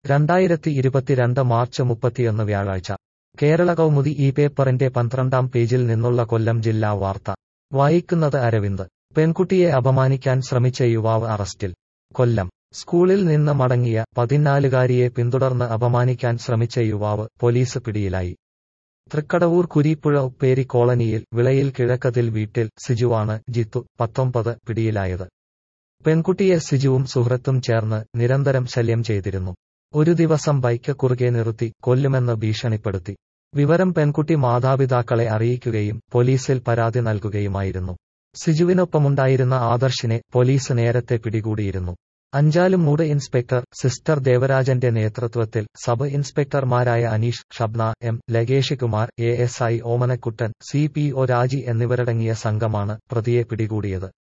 രണ്ടായിരത്തി ഇരുപത്തിരണ്ട് മാർച്ച് മുപ്പത്തിയൊന്ന് വ്യാഴാഴ്ച കേരള കൗമുദി ഈ പേപ്പറിന്റെ പന്ത്രണ്ടാം പേജിൽ നിന്നുള്ള കൊല്ലം ജില്ലാ വാർത്ത വായിക്കുന്നത് അരവിന്ദ് പെൺകുട്ടിയെ അപമാനിക്കാൻ ശ്രമിച്ച യുവാവ് അറസ്റ്റിൽ കൊല്ലം സ്കൂളിൽ നിന്ന് മടങ്ങിയ പതിനാലുകാരിയെ പിന്തുടർന്ന് അപമാനിക്കാൻ ശ്രമിച്ച യുവാവ് പോലീസ് പിടിയിലായി തൃക്കടവൂർ കുരീപ്പുഴ ഉപ്പേരി കോളനിയിൽ വിളയിൽ കിഴക്കതിൽ വീട്ടിൽ സിജുവാണ് ജിത്തു പത്തൊമ്പത് പിടിയിലായത് പെൺകുട്ടിയെ സിജുവും സുഹൃത്തും ചേർന്ന് നിരന്തരം ശല്യം ചെയ്തിരുന്നു ഒരു ദിവസം ബൈക്ക് കുറുകെ നിർത്തി കൊല്ലുമെന്ന് ഭീഷണിപ്പെടുത്തി വിവരം പെൺകുട്ടി മാതാപിതാക്കളെ അറിയിക്കുകയും പോലീസിൽ പരാതി നൽകുകയുമായിരുന്നു സിജുവിനൊപ്പമുണ്ടായിരുന്ന ആദർശിനെ പോലീസ് നേരത്തെ പിടികൂടിയിരുന്നു അഞ്ചാലും മൂട് ഇൻസ്പെക്ടർ സിസ്റ്റർ ദേവരാജന്റെ നേതൃത്വത്തിൽ സബ് ഇൻസ്പെക്ടർമാരായ Aneesh Shabna M Lagesh Kumar A S I Omanakuttan C P O Raji എന്നിവരടങ്ങിയ സംഘമാണ് പ്രതിയെ പിടികൂടിയത്